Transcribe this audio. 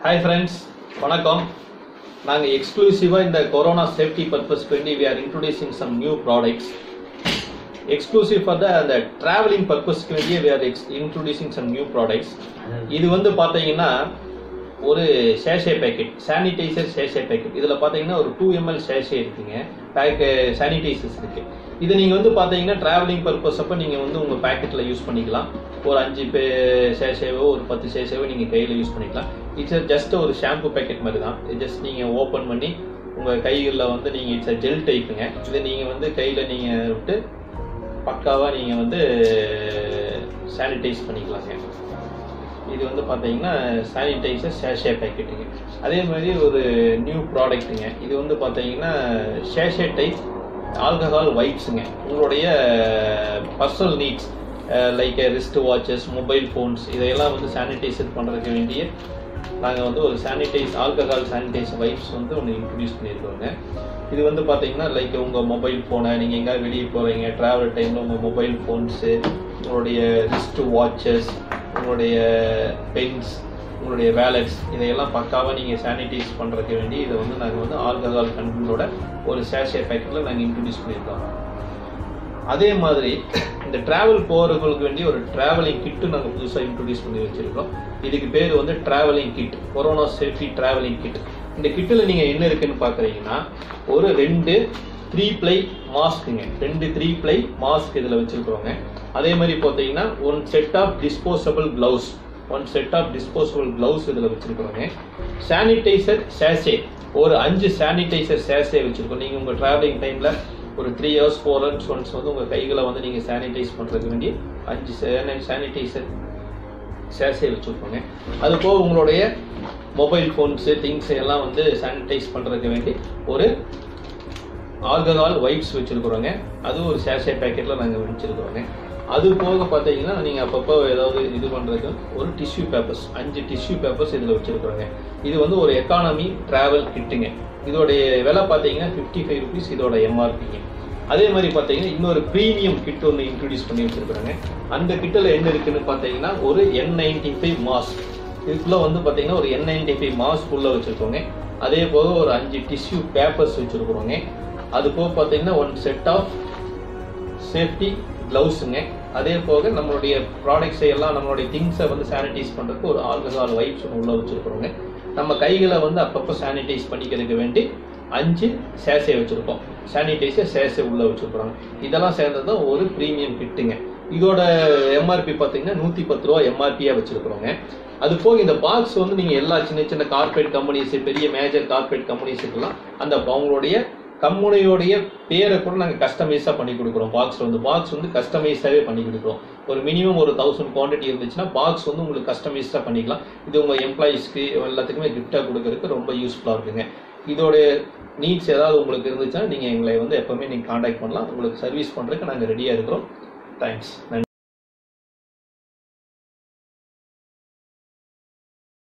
hi friends வணக்கம் நாங்கள் எக்ஸ்க்ளூசிவாக இந்த கொரோனா சேஃப்டி பர்பஸ்க்கு வேண்டி we are introducing some new products exclusive for the அந்த ட்ராவலிங் பர்பஸ்க்கு வேண்டிய we are ex introducing some new products இது வந்து பார்த்தீங்கன்னா ஒரு sachet packet sanitiser sachet packet இதில் பார்த்தீங்கன்னா ஒரு டூ எம்எல் சேஷே இருக்குங்க பேக்கு சானிடைசர்ஸ் இருக்கு இது நீங்கள் வந்து பார்த்தீங்கன்னா ட்ராவலிங் பர்பஸ் அப்போ நீங்கள் வந்து உங்கள் பேக்கெட்டில் யூஸ் பண்ணிக்கலாம் ஒரு அஞ்சு பே சேஷேவோ ஒரு பத்து சேஷேவோ நீங்கள் கையில் யூஸ் பண்ணிக்கலாம் இட்ஸ் ஜஸ்ட் ஒரு ஷாம்பு பேக்கெட் மாதிரி தான் ஜஸ்ட் நீங்கள் ஓப்பன் பண்ணி உங்கள் கைகளில் வந்து நீங்கள் இட்ஸ் ஜெல் டைப்புங்க இதை நீங்கள் வந்து கையில் நீங்கள் விட்டு பக்காவாக நீங்கள் வந்து சானிடைஸ் பண்ணிக்கலாங்க இது வந்து பார்த்தீங்கன்னா சானிடைசர் சேஷே பேக்கெட்டுங்க அதே மாதிரி ஒரு நியூ ப்ராடக்ட்டுங்க இது வந்து பார்த்தீங்கன்னா சேஷே டைப் ஆல்கஹால் வைப்ஸுங்க உங்களுடைய personal needs like wrist watches mobile phones இதையெல்லாம் வந்து சானிடைசர் பண்ணுறதுக்கு வேண்டிய நாங்கள் வந்து ஒரு சானிடைஸ் ஆல்கஹால் சானிடைசர் வைப்ஸ் வந்து ஒன்று இன்ட்ரடியூஸ் பண்ணியிருக்கோங்க இது வந்து பார்த்தீங்கன்னா லைக் உங்கள் மொபைல் ஃபோனை நீங்கள் எங்கேயாவது வெளியே போகிறீங்க ட்ராவல் டைமில் உங்கள் மொபைல் ஃபோன்ஸு உங்களுடைய ரிஸ்ட் வாட்சஸ் உங்களுடைய பென்ஸ் உங்களுடைய வேலட்ஸ் இதையெல்லாம் பக்காவாக நீங்கள் சானிடைஸ் பண்ணுறதுக்கு வேண்டி இதை வந்து நாங்கள் வந்து ஆல்கஹால் கண்டென்ட்டோட ஒரு சேஷே பேக்கெட்டில் நாங்கள் இன்ட்ரடியூஸ் பண்ணியிருக்கோம் அதே மாதிரி இந்த டிராவல் போகிறவங்களுக்கு வேண்டி ஒரு டிராவலிங் கிட்டு நாங்கள் புதுசாக இன்ட்ரடியூஸ் பண்ணி வச்சுருக்கோம் இதுக்கு பேர் வந்து travelling kit corona safety travelling kit இந்த கிட்டில் நீங்கள் என்ன இருக்குன்னு பார்க்குறீங்கன்னா ஒரு ரெண்டு த்ரீ ப்ளை மாஸ்க்குங்க ரெண்டு த்ரீ ப்ளை மாஸ்க் இதில் வச்சுருக்குறோங்க அதே மாதிரி பார்த்தீங்கன்னா one set of disposable gloves one set of disposable gloves இதில் வச்சுருக்குறோங்க சானிடைசர் சேஷே ஒரு அஞ்சு சானிடைசர் சேஷே வச்சுருக்கோம் நீங்கள் உங்கள் ட்ராவலிங் டைமில் ஒரு three hours four hours once வந்து உங்கள் கைகளை வந்து நீங்கள் சானிடைஸ் பண்ணுறதுக்கு வேண்டிய அஞ்சு சானிடைசர் சேஷே வச்சுருக்கோங்க அது போக உங்களுடைய மொபைல் ஃபோன்ஸு திங்ஸ் எல்லாம் வந்து சானிடைஸ் பண்ணுறதுக்கு வேண்டி ஒரு ஆல்கஹால் வைப்ஸ் வச்சுருக்குறோங்க அது ஒரு சேஷே பேக்கெட்டில் நாங்கள் வச்சுருக்குறோங்க அது போக பார்த்தீங்கன்னா நீங்கள் அப்பப்போ ஏதாவது இது பண்ணுறதுக்கு ஒரு டிஷ்யூ பேப்பர்ஸ் அஞ்சு டிஷ்யூ பேப்பர்ஸ் இதில் வச்சுருக்குறோங்க இது வந்து ஒரு எக்கானமி ட்ராவல் கிட்டுங்க இதோடைய விலை பார்த்தீங்கன்னா ஃபிஃப்டி ஃபைவ் ருபீஸ் இதோட எம்ஆர்பிங்க அதே மாதிரி பார்த்தீங்கன்னா இன்னொரு ப்ரீமியம் கிட் ஒன்று இன்ட்ரடியூஸ் பண்ணி வச்சுருக்குறாங்க அந்த கிட்டில் என்ன இருக்குன்னு பார்த்தீங்கன்னா ஒரு என் நைன்டி ஃபைவ் மாஸ்க் இதுக்குள்ளே வந்து பார்த்தீங்கன்னா ஒரு என் நைன்டி ஃபைவ் மாஸ்க் உள்ளே வச்சுருக்கோங்க அதே போக ஒரு அஞ்சு டிஷ்யூ பேப்பர்ஸ் வச்சுருக்குறோங்க அது போக பார்த்தீங்கன்னா ஒன் செட் ஆஃப் சேஃப்டி க்ளவுஸுங்க அதே போக நம்மளுடைய ப்ராடக்ட்ஸை எல்லாம் நம்மளுடைய திங்ஸை வந்து சானிடைஸ் பண்ணுறதுக்கு ஒரு ஆல்கஹால் வைப்ஸ் ஒன்று உள்ளே வச்சுருக்குறோங்க நம்ம கைகளை வந்து அப்பப்போ சானிடைஸ் பண்ணிக்கிறதுக்கு வேண்டி அஞ்சு சேசை வச்சுருக்கோம் சானிடைசர் சேசை உள்ளே வச்சுருக்குறோங்க இதெல்லாம் சேர்ந்தது தான் ஒரு ப்ரீமியம் கிட்டுங்க இதோட எம்ஆர்பி பார்த்தீங்கன்னா நூற்றி பத்து ரூபா எம்ஆர்பியாக வச்சுருக்குறோங்க அது போக இந்த பாக்ஸ் வந்து நீங்கள் எல்லா சின்ன சின்ன கார்பரேட் கம்பெனிஸ் பெரிய மேஜர் கார்பரேட் கம்பெனிஸுக்கெல்லாம் அந்த அவங்களுடைய கம்பெனியோடைய பேரை கூட நாங்கள் கஸ்டமைஸாக பண்ணி கொடுக்குறோம் பாக்ஸ் வந்து பாக்ஸ் வந்து கஸ்டமைஸாகவே பண்ணி கொடுக்குறோம் ஒரு மினிமம் ஒரு தௌசண்ட் குவான்டிட்டி இருந்துச்சுன்னா பாக்ஸ் வந்து உங்களுக்கு கஸ்டமைஸாக பண்ணிக்கலாம் இது உங்கள் எம்ப்ளாயீஸ்க்கு எல்லாத்துக்குமே கிஃப்டாக கொடுக்கறதுக்கு ரொம்ப யூஸ்ஃபுல்லாக இருக்குங்க இதோட நீட்ஸ் ஏதாவது உங்களுக்கு இருந்துச்சுன்னா நீங்கள் எங்களை வந்து எப்போவுமே நீங்கள் காண்டாக்ட் பண்ணலாம் உங்களுக்கு சர்வீஸ் பண்ணுறதுக்கு நாங்கள் ரெடியாக இருக்கிறோம் தேங்க்ஸ் நன்றி